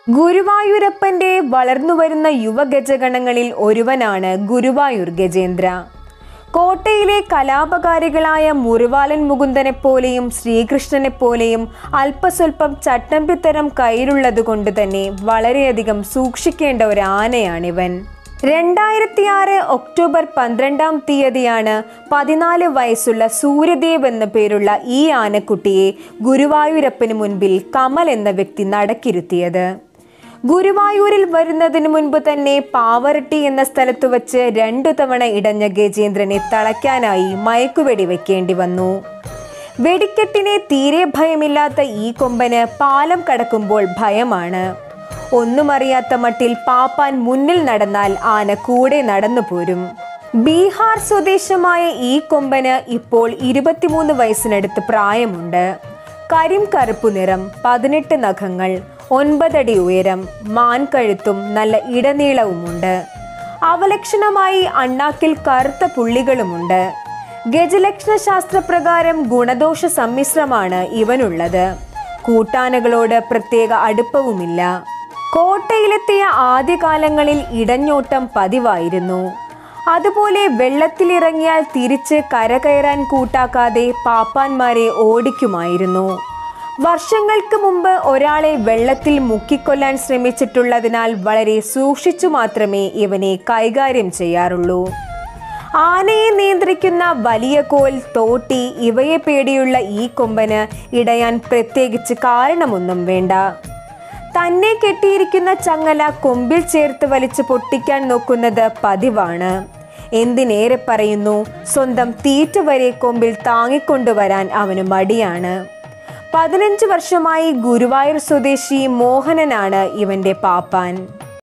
ഗുരുവായൂരപ്പന്റെ വളർന്നുവരുന്ന യുവഗജഗണങ്ങളിൽ ഒരുവനാണ് ഗുരുവായൂർ ഗജേന്ദ്ര കോട്ടയിലെ കലാപകാരികളായ മുറിവാലൻ മുകുന്ദനെപ്പോലെയും ശ്രീകൃഷ്ണനെപ്പോലെയും അല്പസ്വല്പം ചട്ടമ്പിത്തരം കയ്യിലുള്ളതുകൊണ്ട് തന്നെ വളരെയധികം സൂക്ഷിക്കേണ്ട ഒരു ആനയാണിവൻ രണ്ടായിരത്തി ആറ് ഒക്ടോബർ പന്ത്രണ്ടാം തീയതിയാണ് പതിനാല് വയസ്സുള്ള സൂര്യദേവ് എന്ന പേരുള്ള ഈ ആനക്കുട്ടിയെ ഗുരുവായൂരപ്പന് മുൻപിൽ കമൽ എന്ന വ്യക്തി നടക്കിരുത്തിയത് ഗുരുവായൂരിൽ വരുന്നതിന് മുൻപ് തന്നെ പാവറട്ടി എന്ന സ്ഥലത്ത് വച്ച് രണ്ടു തവണ ഇടഞ്ഞ ഗജേന്ദ്രനെ തളയ്ക്കാനായി മയക്കുവെടി വെക്കേണ്ടി വന്നു വെടിക്കെട്ടിനെ തീരെ ഭയമില്ലാത്ത ഈ കൊമ്പന് പാലം കടക്കുമ്പോൾ ഭയമാണ് ഒന്നും അറിയാത്ത മട്ടിൽ പാപ്പാൻ മുന്നിൽ നടന്നാൽ ആന കൂടെ നടന്നു പോരും ബീഹാർ സ്വദേശമായ ഈ കൊമ്പന് ഇപ്പോൾ ഇരുപത്തിമൂന്ന് വയസ്സിനടുത്ത് പ്രായമുണ്ട് കരിം കറുപ്പു നിറം പതിനെട്ട് നഖങ്ങൾ ഒൻപതടി ഉയരം മാൻകഴുത്തും നല്ല ഇടനീളവുമുണ്ട് അവലക്ഷണമായി അണ്ണാക്കിൽ കറുത്ത പുള്ളികളുമുണ്ട് ഗജലക്ഷണ ശാസ്ത്രപ്രകാരം ഗുണദോഷ സമ്മിശ്രമാണ് ഇവനുള്ളത് കൂട്ടാനകളോട് പ്രത്യേക അടുപ്പവുമില്ല കോട്ടയിലെത്തിയ ആദ്യകാലങ്ങളിൽ ഇടഞ്ഞോട്ടം പതിവായിരുന്നു അതുപോലെ വെള്ളത്തിലിറങ്ങിയാൽ തിരിച്ച് കരകയറാൻ കൂട്ടാക്കാതെ പാപ്പാന്മാരെ ഓടിക്കുമായിരുന്നു വർഷങ്ങൾക്ക് മുമ്പ് ഒരാളെ വെള്ളത്തിൽ മുക്കിക്കൊല്ലാൻ ശ്രമിച്ചിട്ടുള്ളതിനാൽ വളരെ സൂക്ഷിച്ചു മാത്രമേ ഇവനെ കൈകാര്യം ചെയ്യാറുള്ളൂ ആനയെ നിയന്ത്രിക്കുന്ന വലിയ കോൽ തോട്ടി ഇവയെ പേടിയുള്ള ഈ കൊമ്പന് ഇടയാൻ പ്രത്യേകിച്ച് കാരണമൊന്നും വേണ്ട തന്നെ കെട്ടിയിരിക്കുന്ന ചങ്ങല കൊമ്പിൽ ചേർത്ത് വലിച്ചു പൊട്ടിക്കാൻ നോക്കുന്നത് പതിവാണ് എന്തിനേറെ പറയുന്നു സ്വന്തം തീറ്റ വരെ കൊമ്പിൽ താങ്ങിക്കൊണ്ടുവരാൻ അവന് മടിയാണ് പതിനഞ്ച് വർഷമായി ഗുരുവായൂർ സ്വദേശി മോഹനനാണ് ഇവന്റെ പാപ്പാൻ